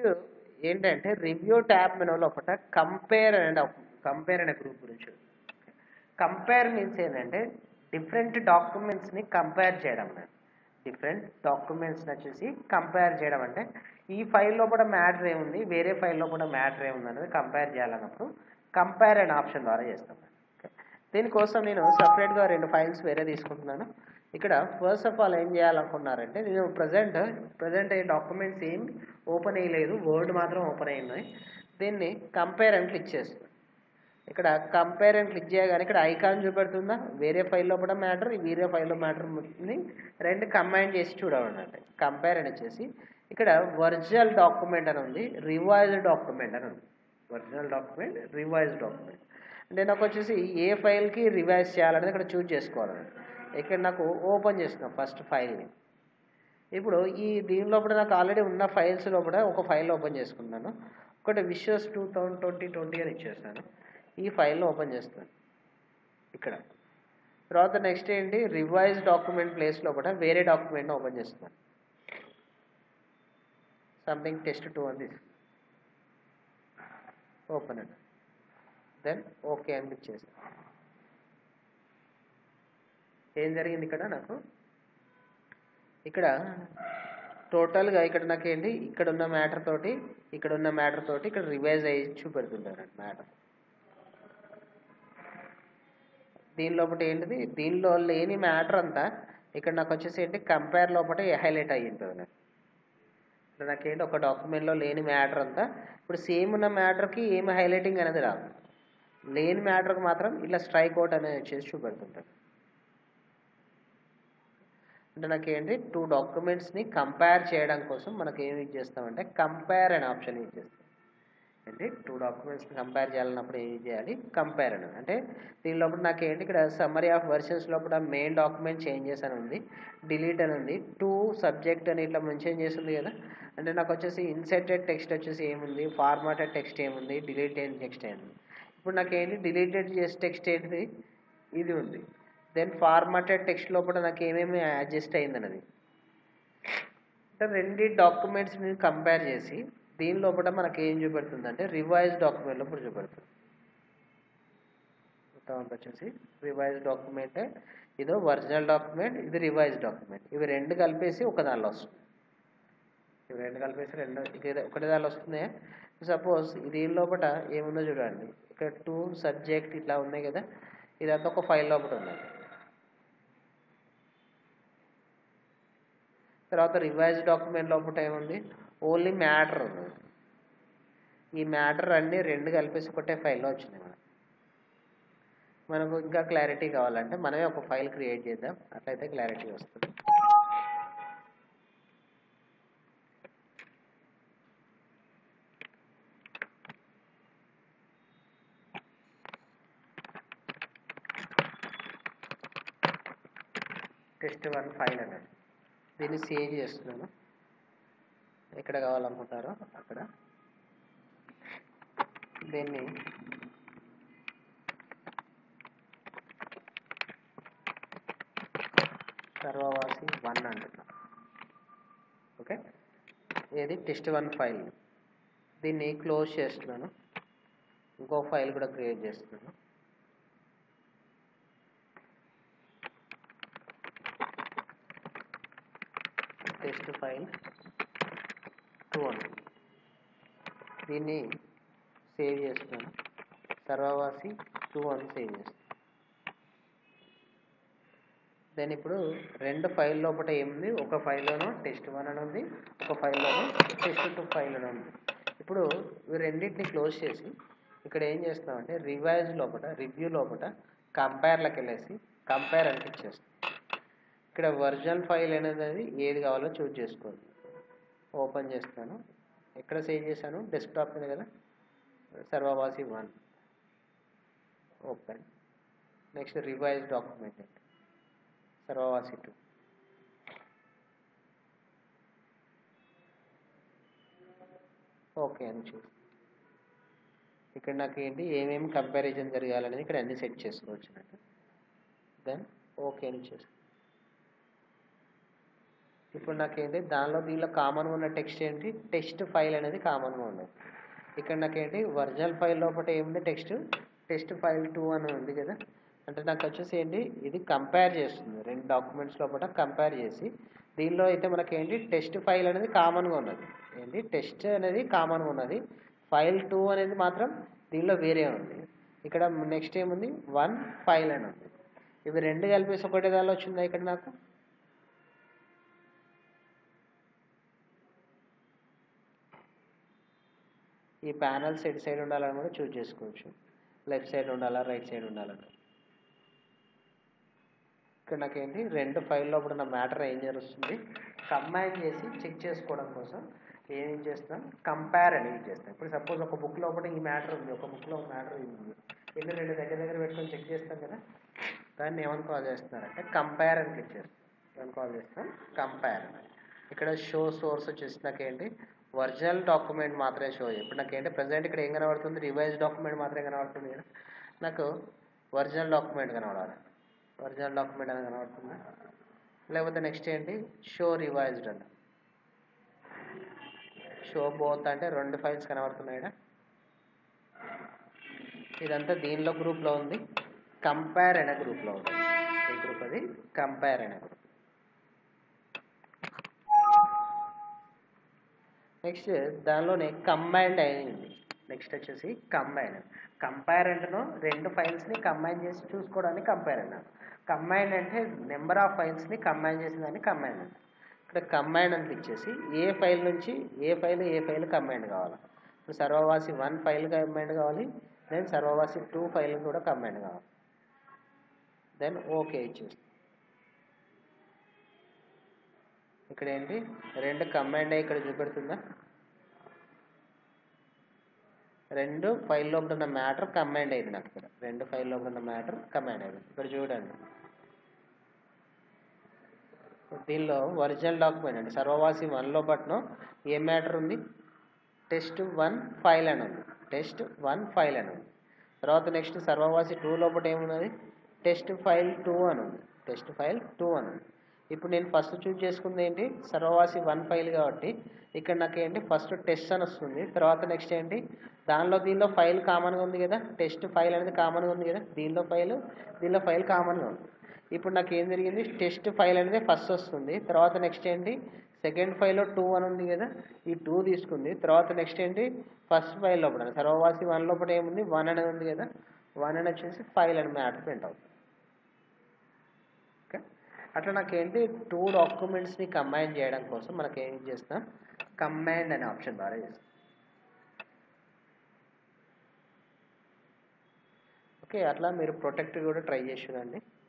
Next ఏంటంటే review tab menu లోపల compare అనే కంపేర్ అనే గ్రూప్ గురించి కంపేర్ మీన్స్ ఏంటంటే డిఫరెంట్ డాక్యుమెంట్స్ని కంపేర్ చేయడం డిఫరెంట్ డాక్యుమెంట్స్ని వచ్చేసి కంపేర్ చేయడం అంటే ఈ ఫైల్లో కూడా మ్యాటర్ ఏముంది వేరే ఫైల్లో కూడా మ్యాటర్ ఏముంది అనేది కంపేర్ చేయాలన్నప్పుడు కంపేర్ అనే ఆప్షన్ ద్వారా చేస్తాం ఓకే దీనికోసం నేను సపరేట్గా రెండు ఫైల్స్ వేరే తీసుకుంటున్నాను ఇక్కడ ఫస్ట్ ఆఫ్ ఆల్ ఏం చేయాలనుకున్నారంటే నేను ప్రజెంట్ ప్రజెంట్ అయ్యే డాక్యుమెంట్స్ ఏం ఓపెన్ అయ్యలేదు వర్డ్ మాత్రం ఓపెన్ అయ్యింది దీన్ని కంపేర్ అని క్లిక్ చేస్తున్నాను ఇక్కడ కంపేర్ అని క్లిక్ చేయగానే ఇక్కడ ఐకాన్ చూపెడుతుందా వేరే ఫైల్లో కూడా మ్యాటర్ వేరే ఫైల్లో మ్యాటర్ ఉంది రెండు కంబైన్ చేసి చూడమంటే కంపేర్ అని వచ్చేసి ఇక్కడ ఒరిజినల్ డాక్యుమెంట్ అని ఉంది రివైజ్డ్ డాక్యుమెంట్ అని ఉంది ఒరిజినల్ డాక్యుమెంట్ రివైజ్డ్ డాక్యుమెంట్ అంటే నాకు వచ్చేసి ఏ ఫైల్కి రివైజ్ చేయాలనేది ఇక్కడ చూజ్ చేసుకోవాలి ఇక్కడ నాకు ఓపెన్ చేస్తున్నాను ఫస్ట్ ఫైల్ని ఇప్పుడు ఈ దీని లోపల నాకు ఆల్రెడీ ఉన్న ఫైల్స్ లోపల ఒక ఫైల్ ఓపెన్ చేసుకున్నాను ఒకటి wishes two thousand twenty twenty అని ఇచ్చేస్తాను ఈ ఫైల్ని ఓపెన్ చేస్తాను ఇక్కడ తర్వాత నెక్స్ట్ ఏంటి రివైజ్ డాక్యుమెంట్ ప్లేస్ లోపల వేరే డాక్యుమెంట్ని ఓపెన్ చేస్తున్నాను సంథింగ్ టెస్ట్ టూ అని ఓపెన్ అండి దెన్ ఓకే అని క్లిక్ చేస్తాను ఏం జరిగింది ఇక్కడ నాకు ఇక్కడ టోటల్గా ఇక్కడ నాకేంటి ఇక్కడ ఉన్న మ్యాటర్ తోటి ఇక్కడ ఉన్న మ్యాటర్ తోటి ఇక్కడ రివైజ్ అయ్యి చూపెడుతుంటారు మ్యాటర్ దీని లోపల ఏంటిది దీనిలో లేని మ్యాటర్ అంతా ఇక్కడ నాకు వచ్చేసి ఏంటి కంపేర్ లోపల హైలైట్ అయ్యి ఉంటుంది నాకు ఇక్కడ నాకేంటి ఒక డాక్యుమెంట్లో లేని మ్యాటర్ అంతా ఇప్పుడు సేమ్ ఉన్న మ్యాటర్కి ఏమి హైలైటింగ్ అనేది రాదు లేని మ్యాటర్కి మాత్రం ఇట్లా స్ట్రైక్ అవుట్ అనేది వచ్చేసి చూపెడుతుంటారు అంటే నాకేంటి టూ డాక్యుమెంట్స్ని కంపేర్ చేయడం కోసం మనకి ఏమి యూజ్ చేస్తామంటే కంపేర్ అనే ఆప్షన్ యూజ్ చేస్తాం అంటే టూ డాక్యుమెంట్స్ని కంపేర్ చేయాలన్నప్పుడు ఏం చేయాలి కంపేర్ అని అంటే దీని లోపల నాకు ఏంటి ఇక్కడ సమ్మరీ ఆఫ్ వర్షన్స్ లోపల మెయిన్ డాక్యుమెంట్ చేంజెస్ అని ఉంది డిలీట్ అని ఉంది టూ సబ్జెక్ట్ అని ఇట్లా మెన్షన్ చేసింది కదా అంటే నాకు వచ్చేసి ఇన్సర్టెడ్ టెక్స్ట్ వచ్చేసి ఏముంది ఫార్మాటెడ్ టెక్స్ట్ ఏముంది డిలీటెడ్ టెక్స్ట్ ఏముంది ఇప్పుడు నాకు ఏంటి డిలీటెడ్ చేసే టెక్స్ట్ ఏంటిది ఇది ఉంది దెన్ ఫార్మాటెడ్ టెక్స్ట్ లోపల నాకు ఏమేమి అడ్జస్ట్ అయిందన్నది అంటే రెండు డాక్యుమెంట్స్ని కంపేర్ చేసి దీని లోపల మనకి ఏం చూపెడుతుంది అంటే రివైజ్ డాక్యుమెంట్ లోపల చూపెడుతుంది మొత్తం అంతా వచ్చేసి రివైజ్ డాక్యుమెంట్ ఇదో ఒరిజినల్ డాక్యుమెంట్ ఇది రివైజ్ డాక్యుమెంట్ ఇవి రెండు కలిపేసి ఒక దానిలో వస్తుంది ఇవి రెండు కలిపేసి రెండు ఇది ఒకటి దానిలో వస్తుంది సపోజ్ దీని లోపల ఏముందో చూడండి ఇక్కడ టూ సబ్జెక్ట్ ఇట్లా ఉన్నాయి కదా ఇదంతా ఒక ఫైల్ లోపల ఉంది తర్వాత రివైజ్ డాక్యుమెంట్ లోపల ఏముంది ఓన్లీ మ్యాటర్ ఉంది ఈ మ్యాటర్ అన్నీ రెండు కలిపేసి ఒకటే ఫైల్లో వచ్చింది మనకు మనకు ఇంకా క్లారిటీ కావాలంటే మనమే ఒక ఫైల్ క్రియేట్ చేద్దాం అట్లయితే క్లారిటీ వస్తుంది టెస్ట్ వన్ ఫైల్ అనేది దీన్ని సేవ్ చేస్తున్నాను ఎక్కడ కావాలనుకుంటారో అక్కడ దీన్ని సర్వవాసి వన్ అంటున్నాం ఓకే ఏది టెస్ట్ వన్ ఫైల్ దీన్ని క్లోజ్ చేస్తున్నాను ఇంకో ఫైల్ కూడా క్రియేట్ చేస్తున్నాను టెస్ట్ ఫైల్ టూ అని దీన్ని సేవ్ చేస్తున్నాను సర్వవాసి టూ అని సేవ్ చేస్తాను దెన్ ఇప్పుడు రెండు ఫైల్ లోపల ఏముంది ఒక ఫైల్లోనూ టెస్ట్ వన్ అని ఉంది ఒక ఫైల్లోనూ టెస్ట్ టూ ఫైల్ అని ఉంది ఇప్పుడు ఈ రెండింటిని క్లోజ్ చేసి ఇక్కడ ఏం చేస్తామంటే రివైజ్ లోపల రివ్యూ లోపల కంపేర్లోకి వెళ్ళేసి కంపేర్ అని క్లిక్ చేస్తాం ఇక్కడ ఒరిజినల్ ఫైల్ అనేది ఏది కావాలో చూజ్ చేసుకోండి ఓపెన్ చేస్తాను ఎక్కడ సేవ్ చేశాను డెస్క్టాప్ మీద కదా సర్వవాసి one open next revise document సర్వవాసి టూ ఓకే అని చూసి ఇక్కడ నాకు ఏంటి ఏమేమి కంపారిజన్ జరగాలనేది ఇక్కడ అన్ని సెట్ చేసుకోవచ్చు నాకు దెన్ ఓకే అని చేస్తాను ఇప్పుడు నాకేంటి దానిలో దీనిలో కామన్గా ఉన్న టెక్స్ట్ ఏంటి టెక్స్ట్ ఫైల్ అనేది కామన్గా ఉన్నది ఇక్కడ నాకేంటి ఒరిజినల్ ఫైల్ లోపల ఏముంది టెక్స్ట్ టెక్స్ట్ ఫైల్ టూ అని ఉంది కదా అంటే నాకు వచ్చేసి ఏంటి ఇది కంపేర్ చేస్తుంది రెండు డాక్యుమెంట్స్ లోపల కంపేర్ చేసి దీనిలో అయితే మనకేంటి టెస్ట్ ఫైల్ అనేది కామన్గా ఉన్నది ఏంటి టెస్ట్ అనేది కామన్గా ఉన్నది ఫైల్ టూ అనేది మాత్రం దీనిలో వేరే ఉంది ఇక్కడ నెక్స్ట్ ఏముంది వన్ ఫైల్ అని ఉంది ఇవి రెండు కలిపేసి ఒకటే దానిలో వచ్చిందా ఇక్కడ నాకు ఈ ప్యానల్స్ ఎటు సైడ్ ఉండాలని కూడా చూస్ చేసుకోవచ్చు లెఫ్ట్ సైడ్ ఉండాలా రైట్ సైడ్ ఉండాలని ఇక్కడ నాకేంటి రెండు ఫైల్ లోపల ఉన్న మ్యాటర్ ఏం జరుగుతుంది కంబైన్ చేసి చెక్ చేసుకోవడం కోసం ఏం చేస్తాం కంపేర్ అనేది చేస్తాం ఇప్పుడు సపోజ్ ఒక బుక్ లోపల ఈ మ్యాటర్ ఉంది ఒక బుక్లో ఒక మ్యాటర్ ఉంది ఇల్లు రెండు దగ్గర దగ్గర పెట్టుకొని చెక్ చేస్తాం కదా దాన్ని ఏమని కాల్ చేస్తున్నారంటే కంపేర్ అని క్లిక్ చేస్తాం ఏమని కాల్ చేస్తాం కంపేర్ అని ఇక్కడ షో సోర్స్ వచ్చేసి నాకేంటి ఒరిజినల్ డాక్యుమెంట్ మాత్రమే షో ఇప్పుడు నాకేంటి ప్రజెంట్ ఇక్కడ ఏం కనబడుతుంది రివైజ్ డాక్యుమెంట్ మాత్రమే కనబడుతుంది కదా నాకు ఒరిజినల్ డాక్యుమెంట్ కనబడాలి ఒరిజినల్ డాక్యుమెంట్ అని కనబడుతుంది లేకపోతే నెక్స్ట్ ఏంటి షో రివైజ్డ్ అని షో బోత్ అంటే రెండు ఫైల్స్ కనబడుతున్నాయి ఈడ. ఇదంతా దీనిలో గ్రూప్లో ఉంది కంపేర్ అనే గ్రూప్లో ఉంది ఏ గ్రూప్ అది కంపేర్ అనే గ్రూప్ నెక్స్ట్ దానిలోనే కంబైన్డ్ అయింది నెక్స్ట్ వచ్చేసి కంబైన్ కంపేర్ అంటేనో రెండు ఫైల్స్ని కంబైన్ చేసి చూసుకోవడానికి కంపేర్ అన్నాను కంబైన్ అంటే నెంబర్ ఆఫ్ ఫైల్స్ని కంబైన్ చేసేదాన్ని కంబైన్ అంట ఇక్కడ కంబైన్ అని క్లిక్ చేసి ఏ ఫైల్ నుంచి ఏ ఫైల్ ఏ ఫైల్ కంబైన్ కావాలి ఇప్పుడు సర్వవాసి వన్ ఫైల్ కంబైన్ కావాలి దెన్ సర్వవాసి టూ ఫైల్ కూడా కంబైన్ కావాలి దెన్ ఓకే ఇచ్చేసి ఇక్కడ ఏంటి రెండు కంబైండ్ అయ్యి ఇక్కడ చూపెడుతుందా రెండు ఫైల్ లోపల ఉన్న మ్యాటర్ కంబైండ్ అయింది నాకు ఇక్కడ రెండు ఫైల్ లోపల ఉన్న మ్యాటర్ కంబైండ్ అయింది ఇక్కడ చూడండి దీనిలో ఒరిజినల్ డాక్యుమెంట్ అండి సర్వవాసి వన్లో బట్ను ఏ మ్యాటర్ ఉంది టెస్ట్ వన్ ఫైల్ అని ఉంది టెస్ట్ వన్ ఫైల్ అని ఉంది తర్వాత నెక్స్ట్ సర్వవాసి టూ లోపల ఏమున్నది టెస్ట్ ఫైల్ టూ అని ఉంది టెస్ట్ ఫైల్ టూ అని ఉంది ఇప్పుడు నేను ఫస్ట్ చూజ్ చేసుకుంది ఏంటి సర్వవాసి వన్ ఫైల్ కాబట్టి ఇక్కడ నాకు ఏంటి ఫస్ట్ టెస్ట్ అని వస్తుంది తర్వాత నెక్స్ట్ ఏంటి దానిలో దీనిలో ఫైల్ కామన్గా ఉంది కదా టెస్ట్ ఫైల్ అనేది కామన్గా ఉంది కదా దీనిలో ఫైల్ దీనిలో ఫైల్ కామన్గా ఉంది ఇప్పుడు నాకు ఏం జరిగింది టెస్ట్ ఫైల్ అనేది ఫస్ట్ వస్తుంది తర్వాత నెక్స్ట్ ఏంటి సెకండ్ ఫైల్లో టూ అని ఉంది కదా ఈ టూ తీసుకుంది తర్వాత నెక్స్ట్ ఏంటి ఫస్ట్ ఫైల్ లోపల సర్వవాసి వన్ లోపల ఏముంది వన్ అనేది ఉంది కదా వన్ అని వచ్చేసి ఫైల్ అని మ్యాటర్ ప్రింట్ అవుతుంది ఓకే అట్లా నాకేంటి టూ డాక్యుమెంట్స్ని కంబైన్ చేయడం కోసం మనకి ఏం చేస్తాం కంబైన్డ్ అనే ఆప్షన్ ద్వారా చేస్తాం ఓకే అట్లా మీరు ప్రొటెక్ట్ కూడా ట్రై చేసి చూడండి